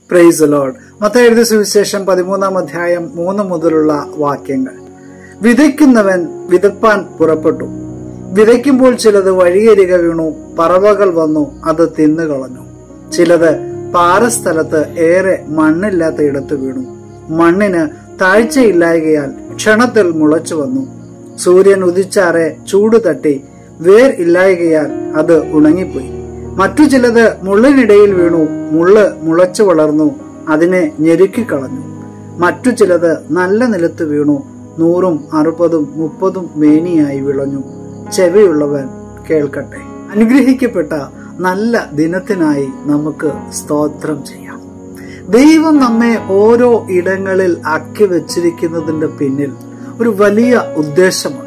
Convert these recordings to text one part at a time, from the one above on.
price load മത്ത എഴുതിയ സുവിശേഷം പതിമൂന്നാം അധ്യായം മൂന്ന് മുതലുള്ള വാക്യങ്ങൾ വിതയ്ക്കുന്നവൻ വിതപ്പാൻ പുറപ്പെട്ടു വിതയ്ക്കുമ്പോൾ ചിലത് വഴിയരിക വീണു പറവകൾ വന്നു അത് തിന്നുകളഞ്ഞു ചിലത് പാറസ്ഥലത്ത് ഏറെ മണ്ണില്ലാത്ത ഇടത്ത് വീണു മണ്ണിന് താഴ്ചയില്ലായകയാൽ ക്ഷണത്തിൽ മുളച്ചു വന്നു സൂര്യൻ ഉദിച്ചാറെ ചൂട് തട്ടി വേർ ഇല്ലായകയാൽ അത് ഉണങ്ങിപ്പോയി മറ്റു ചിലത് മുള്ളിനിടയിൽ വീണു മുള്ള് മുളച്ചു വളർന്നു അതിനെ ഞെരുക്കിക്കളഞ്ഞു മറ്റു ചിലത് നല്ല നിലത്ത് വീണു നൂറും അറുപതും മുപ്പതും മേനിയായി വിളഞ്ഞു ചെവിയുള്ളവൻ കേൾക്കട്ടെ അനുഗ്രഹിക്കപ്പെട്ട നല്ല ദിനത്തിനായി നമുക്ക് സ്തോത്രം ചെയ്യാം ദൈവം നമ്മെ ഓരോ ഇടങ്ങളിൽ ആക്കി വെച്ചിരിക്കുന്നതിന്റെ പിന്നിൽ ഒരു വലിയ ഉദ്ദേശമുണ്ട്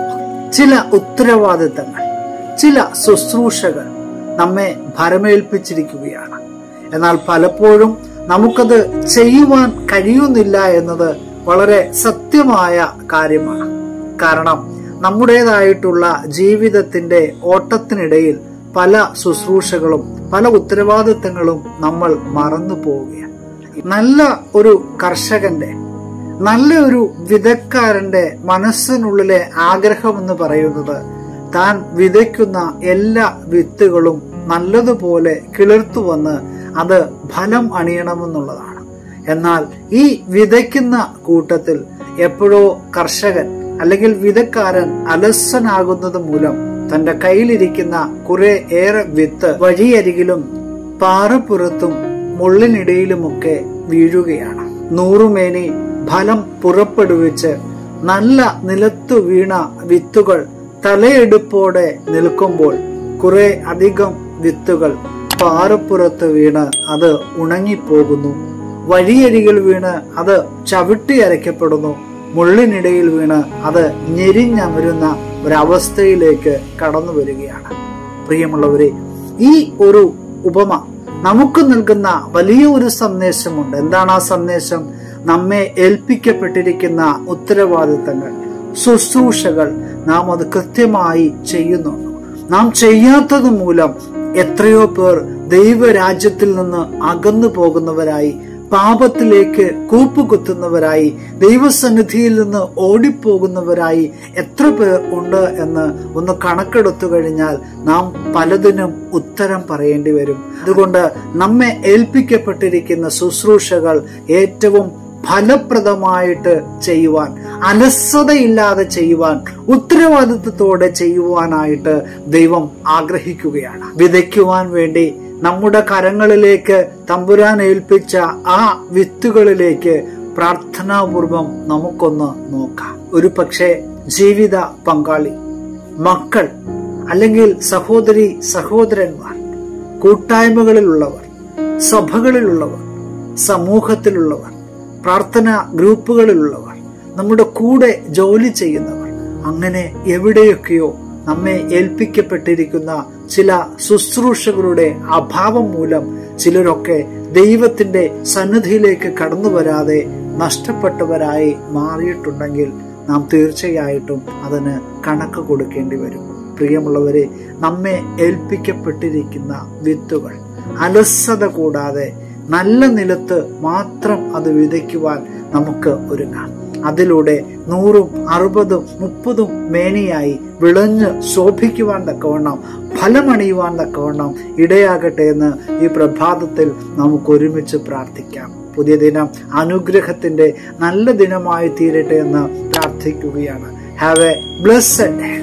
ചില ഉത്തരവാദിത്തങ്ങൾ ചില ശുശ്രൂഷകൾ നമ്മെ ഭരമേൽപ്പിച്ചിരിക്കുകയാണ് എന്നാൽ പലപ്പോഴും നമുക്കത് ചെയ്യുവാൻ കഴിയുന്നില്ല എന്നത് വളരെ സത്യമായ കാര്യമാണ് കാരണം നമ്മുടേതായിട്ടുള്ള ജീവിതത്തിന്റെ ഓട്ടത്തിനിടയിൽ പല ശുശ്രൂഷകളും പല ഉത്തരവാദിത്തങ്ങളും നമ്മൾ മറന്നു പോവുകയാണ് നല്ല ഒരു കർഷകന്റെ നല്ല ഒരു വിദഗ്കാരന്റെ മനസ്സിനുള്ളിലെ ആഗ്രഹം എന്ന് പറയുന്നത് താൻ വിതയ്ക്കുന്ന എല്ലാ വിത്തുകളും നല്ലതുപോലെ കിളിർത്തു വന്ന് അത് ഫലം അണിയണമെന്നുള്ളതാണ് എന്നാൽ ഈ വിതയ്ക്കുന്ന കൂട്ടത്തിൽ എപ്പോഴോ കർഷകൻ അല്ലെങ്കിൽ വിതക്കാരൻ അലസനാകുന്നത് മൂലം തന്റെ കയ്യിലിരിക്കുന്ന കുറെ ഏറെ വിത്ത് വഴിയരികിലും പാറപ്പുറത്തും മുള്ളിനിടയിലുമൊക്കെ വീഴുകയാണ് നൂറുമേനി ഫലം പുറപ്പെടുവിച്ച് നല്ല നിലത്തു വീണ വിത്തുകൾ തലയെടുപ്പോടെ നിൽക്കുമ്പോൾ കുറെ അധികം വിത്തുകൾ പാറപ്പുറത്ത് വീണ് അത് ഉണങ്ങിപ്പോകുന്നു വഴിയരികിൽ വീണ് അത് ചവിട്ടി അരയ്ക്കപ്പെടുന്നു മുള്ളിനിടയിൽ വീണ് അത് ഞെരിഞ്ഞമരുന്ന ഒരവസ്ഥയിലേക്ക് കടന്നു വരികയാണ് പ്രിയമുള്ളവരെ ഈ ഒരു ഉപമ നമുക്ക് നൽകുന്ന വലിയ ഒരു സന്ദേശമുണ്ട് എന്താണ് ആ സന്ദേശം നമ്മെ ഏൽപ്പിക്കപ്പെട്ടിരിക്കുന്ന ഉത്തരവാദിത്തങ്ങൾ ശുശ്രൂഷകൾ നാം അത് കൃത്യമായി ചെയ്യുന്നുണ്ട് നാം ചെയ്യാത്തത് മൂലം എത്രയോ പേർ ദൈവരാജ്യത്തിൽ നിന്ന് അകന്നു പോകുന്നവരായി പാപത്തിലേക്ക് കൂപ്പുകുത്തുന്നവരായി ദൈവസന്നിധിയിൽ നിന്ന് ഓടിപ്പോകുന്നവരായി എത്ര പേർ ഉണ്ട് എന്ന് ഒന്ന് കണക്കെടുത്തു കഴിഞ്ഞാൽ നാം പലതിനും ഉത്തരം പറയേണ്ടി വരും അതുകൊണ്ട് നമ്മെ ഏൽപ്പിക്കപ്പെട്ടിരിക്കുന്ന ശുശ്രൂഷകൾ ഏറ്റവും ഫലപ്രദമായിട്ട് ചെയ്യുവാൻ അലസതയില്ലാതെ ചെയ്യുവാൻ ഉത്തരവാദിത്വത്തോടെ ചെയ്യുവാനായിട്ട് ദൈവം ആഗ്രഹിക്കുകയാണ് വിതയ്ക്കുവാൻ വേണ്ടി നമ്മുടെ കരങ്ങളിലേക്ക് തമ്പുരാൻ ഏൽപ്പിച്ച ആ വിത്തുകളിലേക്ക് പ്രാർത്ഥനാപൂർവം നമുക്കൊന്ന് നോക്കാം ഒരു പക്ഷേ ജീവിത പങ്കാളി മക്കൾ അല്ലെങ്കിൽ സഹോദരി സഹോദരന്മാർ കൂട്ടായ്മകളിലുള്ളവർ സഭകളിലുള്ളവർ സമൂഹത്തിലുള്ളവർ പ്രാർത്ഥന ഗ്രൂപ്പുകളിലുള്ളവർ നമ്മുടെ കൂടെ ജോലി ചെയ്യുന്നവർ അങ്ങനെ എവിടെയൊക്കെയോ നമ്മെ ഏൽപ്പിക്കപ്പെട്ടിരിക്കുന്ന ചില ശുശ്രൂഷകളുടെ അഭാവം മൂലം ചിലരൊക്കെ ദൈവത്തിന്റെ സന്നിധിയിലേക്ക് കടന്നു വരാതെ നഷ്ടപ്പെട്ടവരായി മാറിയിട്ടുണ്ടെങ്കിൽ നാം തീർച്ചയായിട്ടും അതിന് കണക്ക് കൊടുക്കേണ്ടി വരും പ്രിയമുള്ളവരെ നമ്മെ ഏൽപ്പിക്കപ്പെട്ടിരിക്കുന്ന വിത്തുകൾ അലസത കൂടാതെ നല്ല നിലത്ത് മാത്രം അത് വിതയ്ക്കുവാൻ നമുക്ക് ഒരുങ്ങാം അതിലൂടെ നൂറും അറുപതും മുപ്പതും മേനിയായി വിളഞ്ഞ് ശോഭിക്കുവാൻ തക്കവണ്ണം ഫലമണിയുവാൻ തക്കവണ്ണം ഇടയാകട്ടെ എന്ന് ഈ പ്രഭാതത്തിൽ നമുക്ക് ഒരുമിച്ച് പ്രാർത്ഥിക്കാം പുതിയ ദിനം അനുഗ്രഹത്തിന്റെ നല്ല ദിനമായി തീരട്ടെ എന്ന് പ്രാർത്ഥിക്കുകയാണ് ഹാവ് എ ബ്ലസ്സഡ്